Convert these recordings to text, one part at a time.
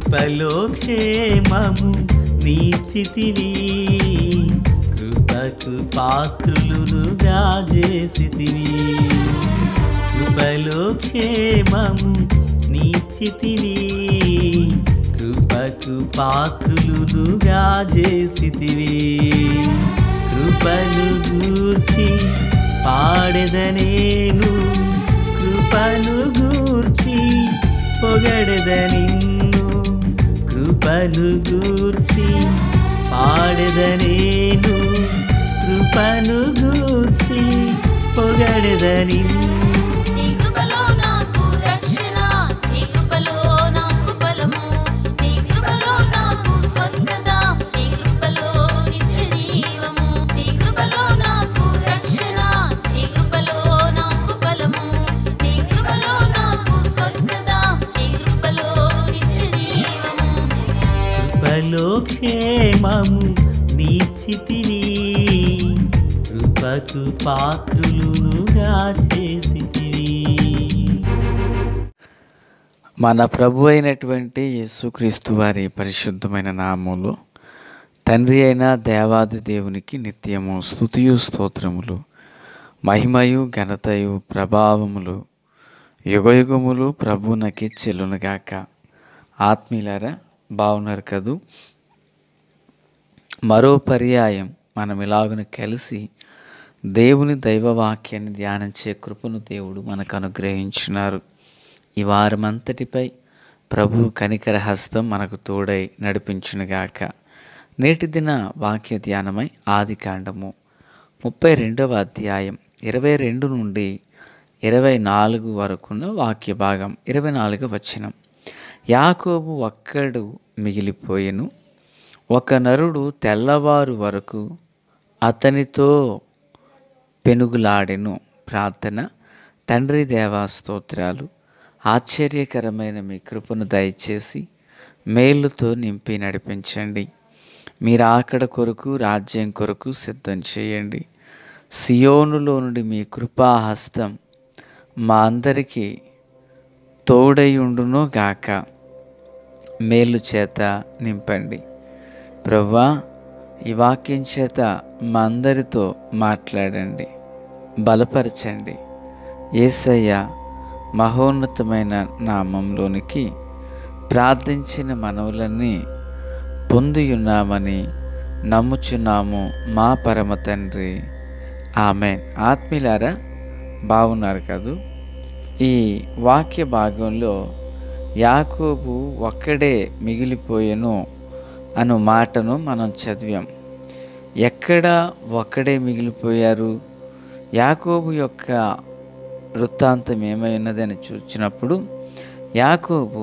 కృపలో క్షేమము నీచితివి కృపకు పాత్రులుగా చేసితివి కృపలో క్షేమము నీచితివి కృపకు పాత్రులుగా చేసితివి కృపను గూర్చి పాడెదనేను కృపను గూర్చి పొగడెద నిన్ను కృపను గూర్చి పాడెద నేను కృపను గూర్చి పొగడెద నిన్ను నీ కృపలో నాకు రక్షణ నీ కృపలో నాకు బలము నీ కృపలో నాకు స్వస్థత నీ కృపలో నిత్య జీవము నీ కృపలో నాకు రక్షణ నీ కృపలో నాకు బలము నీ కృపలో నాకు స్వస్థత నీ కృపలో నిత్య జీవము కృపలో క్షేమము నీచితివి కృపకు పాత్రులుగా చేసితివి మన ప్రభు అయినటువంటి యేసుక్రీస్తు వారి పరిశుద్ధమైన నామములో తండ్రి అయిన దేవాది దేవునికి నిత్యము స్తుతియు స్తోత్రములు మహిమయు ఘనతయు ప్రభావములు యుగయుగములు ప్రభునకి చెల్లునుగాక ఆత్మీయులారా బాగున్నారు కదూ మరో పర్యాయం మనం ఇలాగున కలిసి దేవుని దైవవాక్యాన్ని ధ్యానించే కృపను దేవుడు మనకు అనుగ్రహించున్నారు ఈ వారమంతటిపై ప్రభు కనికర హస్తం మనకు తోడై నడిపించునుగాక నేటి దిన వాక్య ధ్యానమై ఆది కాండము ముప్పై రెండవ అధ్యాయం ఇరవై రెండు నుండి ఇరవై నాలుగు వరకున్న వాక్య భాగం ఇరవై నాలుగు వచనం యాకోబు ఒక్కడు మిగిలిపోయెను ఒక నరుడు తెల్లవారు వరకు అతనితో పెనుగులాడెను ప్రార్థన తండ్రి దేవా స్తోత్రాలు ఆశ్చర్యకరమైన మీ కృపను దయచేసి మేలుతో నింపి నడిపించండి మీరు ఆకడ కొరకు రాజ్యం కొరకు సిద్ధం చేయండి సియోనులో నుండి మీ కృపాహస్తం మా అందరికీ తోడైయుండును గాక మేలు చేత నింపండి ప్రవ్వా ఈ వాక్యం చేత మా అందరితో మాట్లాడండి బలపరచండి ఏసయ్య మహోన్నతమైన నామంలోనికి ప్రార్థించిన మనవులన్నీ పొందియున్నామని నమ్ముచున్నాము మా పరమ తండ్రి ఆమె ఆత్మీయులారా బాగున్నారు కదూ ఈ వాక్య భాగంలో యాకోబు ఒక్కడే మిగిలిపోయెను అను మాటను మనం చదివాం ఎక్కడ ఒక్కడే మిగిలిపోయారు యాకోబు యొక్క వృత్తాంతం ఏమై ఉన్నదని చూసినప్పుడు యాకోబు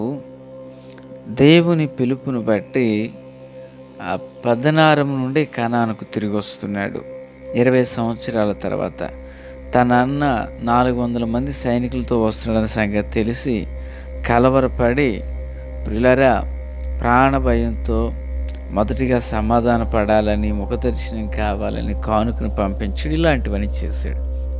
దేవుని పిలుపును బట్టి ఆ పద్దనారం నుండి కనానుకు తిరిగి వస్తున్నాడు ఇరవై సంవత్సరాల తర్వాత తన అన్న నాలుగు వందల మంది సైనికులతో వస్తున్నాడన్న సంగతి తెలిసి కలవరపడి ప్రిలరా ప్రాణ భయంతో మొదటిగా సమాధాన పడాలని ముఖదర్శనం కావాలని కానుకను పంపించడు ఇలాంటివన్నీ చేశాడు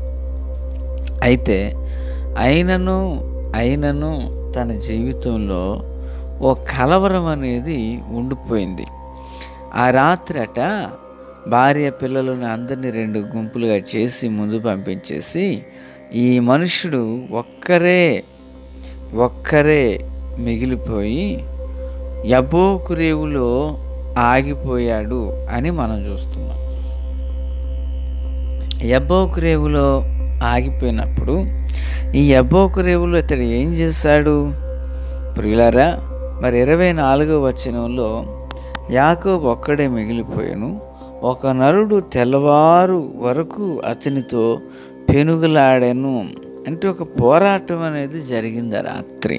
అయితే అయినను అయినను తన జీవితంలో ఓ కలవరం అనేది ఉండిపోయింది ఆ రాత్రట భార్య పిల్లలను అందరినీ రెండు గుంపులుగా చేసి ముందు పంపించేసి ఈ మనుషుడు ఒక్కరే ఒక్కరే మిగిలిపోయి యబోకురేవులో ఆగిపోయాడు అని మనం చూస్తున్నాం యబ్బోకురేవులో ఆగిపోయినప్పుడు ఈ యబ్బోకురేవులో ఇతడు ఏం చేశాడు ప్రియులారా మరి ఇరవై నాలుగో వచనంలో యాకోబు ఒక్కడే మిగిలిపోయాను ఒక నరుడు తెల్లవారు వరకు అతనితో పెనుగులాడాను అంటే ఒక పోరాటం అనేది జరిగింది ఆ రాత్రి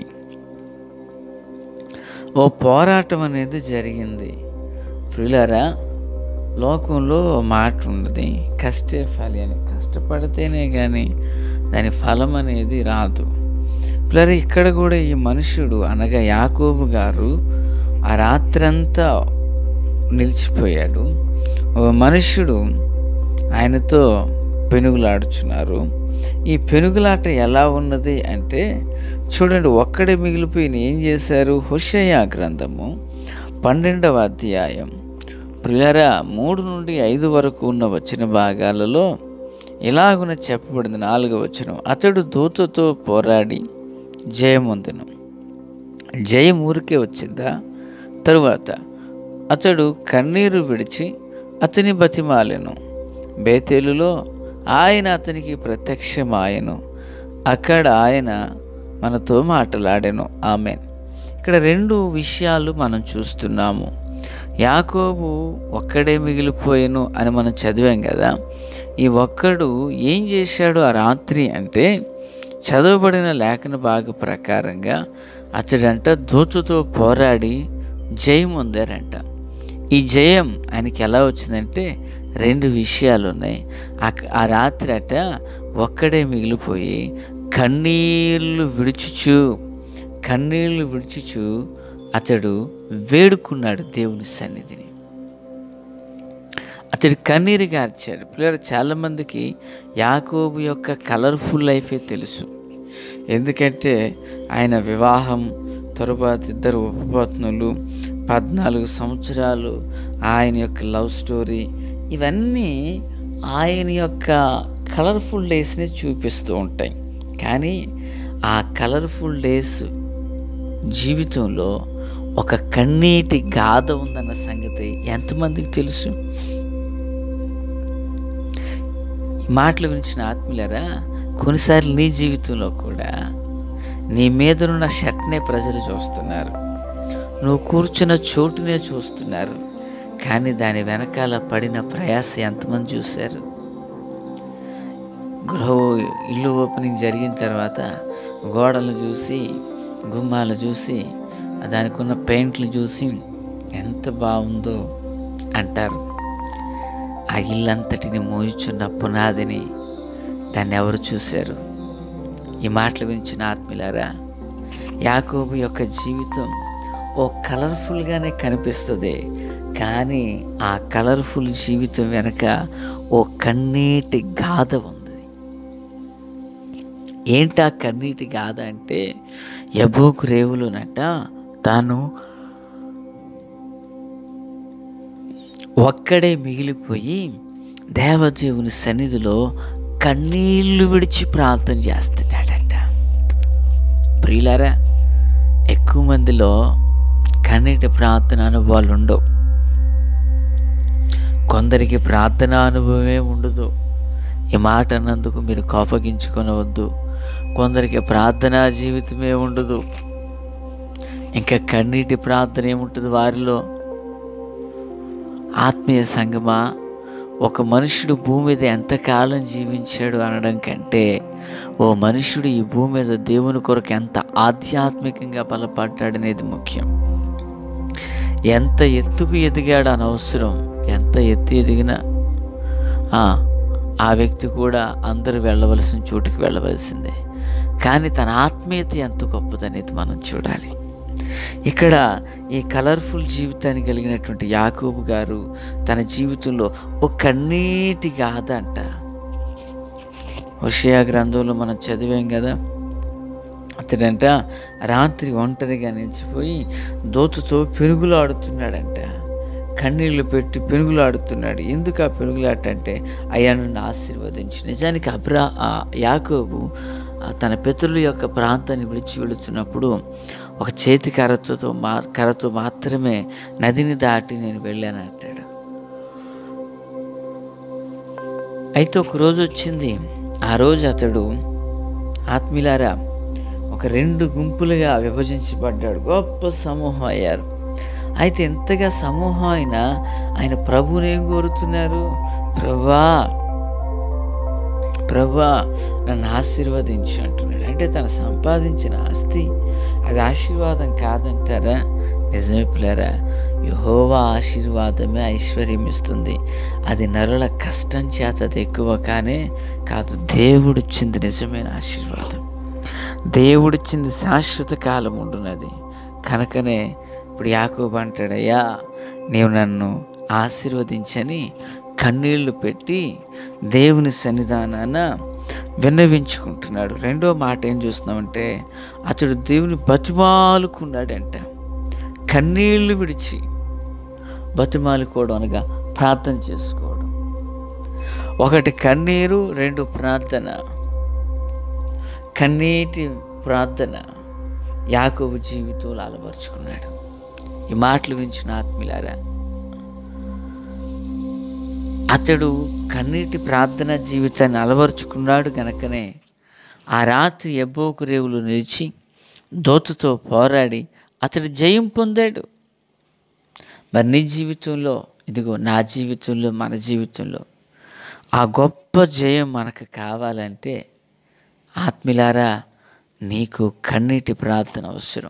ఓ పోరాటం అనేది జరిగింది ప్రియులారా లోకంలో ఓ మాట ఉన్నది కష్టే ఫలి అని కష్టపడితేనే కానీ దాని ఫలం అనేది రాదు ప్లర్ ఇక్కడ కూడా ఈ మనుషుడు అనగా యాకోబు గారు ఆ రాత్రంతా నిలిచిపోయాడు ఓ మనుష్యుడు ఆయనతో పెనుగులాడుచున్నారు ఈ పెనుగులాట ఎలా ఉన్నది అంటే చూడండి ఒక్కడే మిగిలిపోయిన ఏం చేశారు హుషయ గ్రంథము పన్నెండవ అధ్యాయం ప్రిలరా మూడు నుండి ఐదు వరకు ఉన్న వచ్చిన భాగాలలో ఇలాగున చెప్పబడింది నాలుగవ వచనం అతడు దూతతో పోరాడి జయమొందెను జయం ఊరికే వచ్చిందా తరువాత అతడు కన్నీరు విడిచి అతని బతిమాలెను బేతేలులో ఆయన అతనికి ప్రత్యక్షమాయను అక్కడ ఆయన మనతో మాట్లాడాను ఆమెన్ ఇక్కడ రెండు విషయాలు మనం చూస్తున్నాము యాకోబు ఒక్కడే మిగిలిపోయాను అని మనం చదివాం కదా ఈ ఒక్కడు ఏం చేశాడు ఆ రాత్రి అంటే చదవబడిన లేఖన భాగ ప్రకారంగా అతడంట దూతతో పోరాడి జయం పొందారంట ఈ జయం ఆయనకి ఎలా వచ్చిందంటే రెండు విషయాలు ఉన్నాయి ఆ- ఆ రాత్రి అట ఒక్కడే మిగిలిపోయి కన్నీళ్ళు విడుచుచు కన్నీళ్లు విడుచుచు అతడు వేడుకున్నాడు దేవుని సన్నిధిని అతడు కన్నీరు గార్చాడు పిల్లలు చాలామందికి యాకోబు యొక్క కలర్ఫుల్ లైఫే తెలుసు ఎందుకంటే ఆయన వివాహం తరువాత ఇద్దరు ఉపపత్నులు పద్నాలుగు సంవత్సరాలు ఆయన యొక్క లవ్ స్టోరీ ఇవన్నీ ఆయన యొక్క కలర్ఫుల్ డేస్ని చూపిస్తూ ఉంటాయి కానీ ఆ కలర్ఫుల్ డేస్ జీవితంలో ఒక కన్నీటి గాథ ఉందన్న సంగతి ఎంతమందికి తెలుసు ఈ మాటలు వినిచిన ఆత్మీయులరా కొన్నిసార్లు నీ జీవితంలో కూడా నీ మీదనున్న షర్ట్నే ప్రజలు చూస్తున్నారు నువ్వు కూర్చున్న చోటునే చూస్తున్నారు కానీ దాని వెనకాల పడిన ప్రయాస ఎంతమంది చూశారు గృహ ఇల్లు ఓపెనింగ్ జరిగిన తర్వాత గోడలు చూసి గుమ్మాలు చూసి దానికి ఉన్న పెయింట్లు చూసి ఎంత బాగుందో అంటారు ఆ ఇల్లంతటిని మోయిచున్న పునాదిని దాన్ని ఎవరు చూశారు ఈ మాటలు వించిన ఆత్మీయులారా యాకోబు యొక్క జీవితం ఓ కలర్ఫుల్గానే కనిపిస్తుంది కానీ ఆ కలర్ఫుల్ జీవితం వెనక ఓ కన్నీటి గాథ ఉంది ఏంటి ఆ కన్నీటి గాథ అంటే యబోకు రేవులోనట తాను ఒక్కడే మిగిలిపోయి దేవదేవుని సన్నిధిలో కన్నీళ్లు విడిచి ప్రార్థన చేస్తున్నాడట ప్రియులారా ఎక్కువ మందిలో కన్నీటి ప్రార్థన అనుభవాలు ఉండవు కొందరికి ప్రార్థన అనుభవమే ఉండదు ఈ మాట అన్నందుకు మీరు కోపగించుకొనవద్దు కొందరికి ప్రార్థనా జీవితమే ఉండదు ఇంకా కన్నీటి ప్రార్థన ఏముంటుంది వారిలో ఆత్మీయ సంగమా ఒక మనుషుడు భూమి మీద ఎంతకాలం జీవించాడు అనడం కంటే ఓ మనుషుడు ఈ భూమి మీద దేవుని కొరకు ఎంత ఆధ్యాత్మికంగా బలపడ్డాడనేది ముఖ్యం ఎంత ఎత్తుకు ఎదిగాడు అనవసరం ఎంత ఎత్తు ఎదిగినా ఆ, ఆ వ్యక్తి కూడా అందరూ వెళ్ళవలసిన చోటుకి వెళ్ళవలసిందే కానీ తన ఆత్మీయత ఎంత గొప్పదనేది మనం చూడాలి ఇక్కడ ఈ కలర్ఫుల్ జీవితాన్ని కలిగినటువంటి యాకోబు గారు తన జీవితంలో ఒక కన్నీటి గాథ అంట హుషయా గ్రంథంలో మనం చదివాం కదా అతడంట రాత్రి ఒంటరిగా నిలిచిపోయి దోతుతో పెరుగులాడుతున్నాడంట కన్నీళ్లు పెట్టి పెనుగులాడుతున్నాడు ఎందుకు ఆ పెనుగులాట అంటే అయ్యా నన్ను ఆశీర్వదించి నిజానికి అబ్రా ఆ యాకోబు ఆ తన పితరుల యొక్క ప్రాంతాన్ని విడిచి వెళుతున్నప్పుడు ఒక చేతి కర్రతో మా కర్రతో మాత్రమే నదిని దాటి నేను వెళ్ళాను అంటాడు అయితే ఒక రోజు వచ్చింది ఆ రోజు అతడు ఆత్మీలారా ఒక రెండు గుంపులుగా విభజించబడ్డాడు గొప్ప సమూహం అయ్యారు అయితే ఎంతగా సమూహం అయినా ఆయన ప్రభువుని ఏం కోరుతున్నారు ప్రభా ప్రభా నన్ను ఆశీర్వదించు అంటున్నాడు అంటే తను సంపాదించిన ఆస్తి అది ఆశీర్వాదం కాదంటారా నిజమే పిల్లరా యహోవా ఆశీర్వాదమే ఐశ్వర్యం ఇస్తుంది అది నరుల కష్టం చేత అది ఎక్కువ కానీ కాదు దేవుడిచ్చింది నిజమైన ఆశీర్వాదం దేవుడిచ్చింది శాశ్వత కాలం ఉండున్నది కనుకనే ఇప్పుడు యాకోబు అంటాడయ్యా నీవు నన్ను ఆశీర్వదించని కన్నీళ్లు పెట్టి దేవుని సన్నిధానాన విన్నవించుకుంటున్నాడు రెండో మాట ఏం చూస్తున్నామంటే అతడు దేవుని బతిమాలుకున్నాడంట కన్నీళ్లు విడిచి బతిమాలుకోవడం అనగా ప్రార్థన చేసుకోవడం ఒకటి కన్నీరు రెండు ప్రార్థన కన్నీటి ప్రార్థన యాకోబు జీవితంలో అలవరుచుకున్నాడు ఈ మాటలు వించిన ఆత్మీయులారా అతడు కన్నీటి ప్రార్థన జీవితాన్ని అలవరుచుకున్నాడు గనకనే ఆ రాత్రి ఎబ్బోకు రేవులు నిలిచి దోతతో పోరాడి అతడు జయం పొందాడు మరి నీ జీవితంలో ఇదిగో నా జీవితంలో మన జీవితంలో ఆ గొప్ప జయం మనకు కావాలంటే ఆత్మిలారా నీకు కన్నీటి ప్రార్థన అవసరం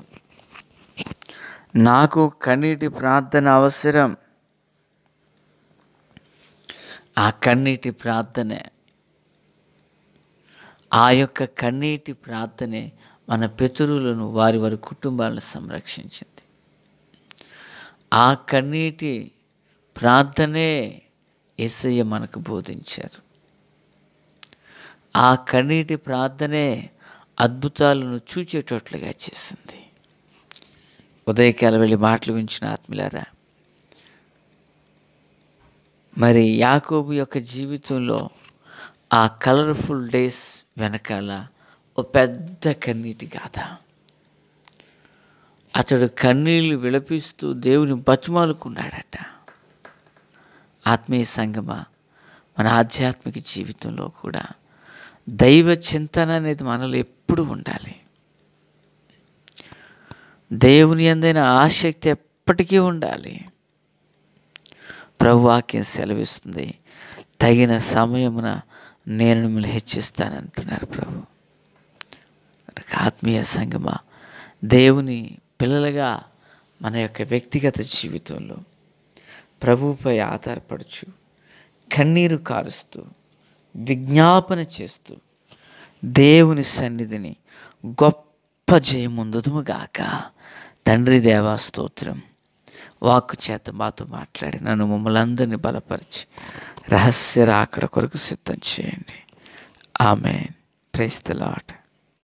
నాకు కన్నీటి ప్రార్థన అవసరం ఆ కన్నీటి ప్రార్థనే ఆ యొక్క కన్నీటి ప్రార్థనే మన పితరులను వారి వారి కుటుంబాలను సంరక్షించింది ఆ కన్నీటి ప్రార్థనే యేసయ్య మనకు బోధించారు ఆ కన్నీటి ప్రార్థనే అద్భుతాలను చూచేటట్లుగా చేసింది ఉదయకాల వెళ్ళి మాటలు వించిన ఆత్మీలారా మరి యాకోబు యొక్క జీవితంలో ఆ కలర్ఫుల్ డేస్ వెనకాల ఓ పెద్ద కన్నీటి గాథ అతడు కన్నీళ్లు విలపిస్తూ దేవుని బతిమాలుకున్నాడట ఆత్మీయ సంగమా మన ఆధ్యాత్మిక జీవితంలో కూడా దైవ చింతన అనేది మనలో ఎప్పుడు ఉండాలి దేవుని అందైన ఆసక్తి ఎప్పటికీ ఉండాలి ప్రభు వాక్యం సెలవిస్తుంది తగిన సమయమున నేను మిమ్మల్ని హెచ్చిస్తానంటున్నారు ప్రభు కనుక ఆత్మీయ సంగమా దేవుని పిల్లలుగా మన యొక్క వ్యక్తిగత జీవితంలో ప్రభువుపై ఆధారపడుచు కన్నీరు కారుస్తూ విజ్ఞాపన చేస్తూ దేవుని సన్నిధిని గొప్ప జయముందుదుముగాక తండ్రి దేవా స్తోత్రం వాక్కు చేత మాతో మాట్లాడి నన్ను మమ్మల్ని అందరినీ బలపరిచి రహస్య రాకడ కొరకు సిద్ధం చేయండి ఆమె ప్రైస్తలాట్